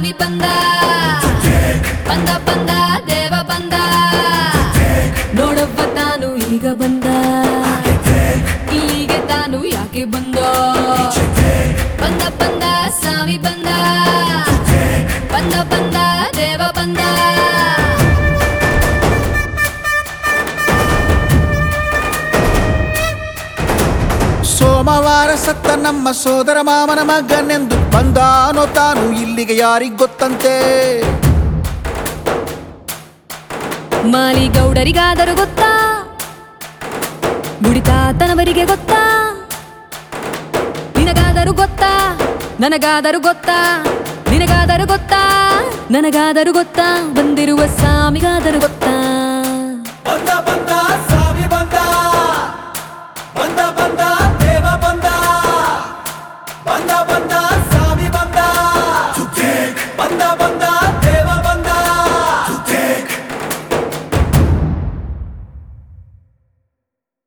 ಸ್ವಾಮಿ ಬಂದ ಬಂದ ಬಂದ ದೇವ ಬಂದ ನೋಡವ್ವ ತಾನು ಈಗ ಬಂದ ಇಲ್ಲಿಗೆ ತಾನು ಯಾಕೆ ಬಂದ ಬಂದ ಬಂದ ಸ್ವಾಮಿ ಬಂದ ಬಂದ ಬಂದ ದೇವ ಬಂದ ಸೋಮವಾರ ಸತ್ತ ನಮ್ಮ ಸೋದರ ಮಾಮನ ಮಗನೆಂದು ಬಂದಾನೋ ತಾನು ಇಲ್ಲಿಗೆ ಯಾರಿಗ್ ಗೊತ್ತಂತೆ ಮಾಲಿಗೌಡರಿಗಾದರೂ ಗೊತ್ತಾ ಗುಡಿತಾತನವರಿಗೆ ಗೊತ್ತಾ ನಿನಗಾದರೂ ಗೊತ್ತಾ ನನಗಾದರೂ ಗೊತ್ತಾ ನಿನಗಾದರೂ ಗೊತ್ತಾ ನನಗಾದರೂ ಗೊತ್ತಾ ಬಂದಿರುವ ಸ್ವಾಮಿಗಾದರೂ ಗೊತ್ತಾ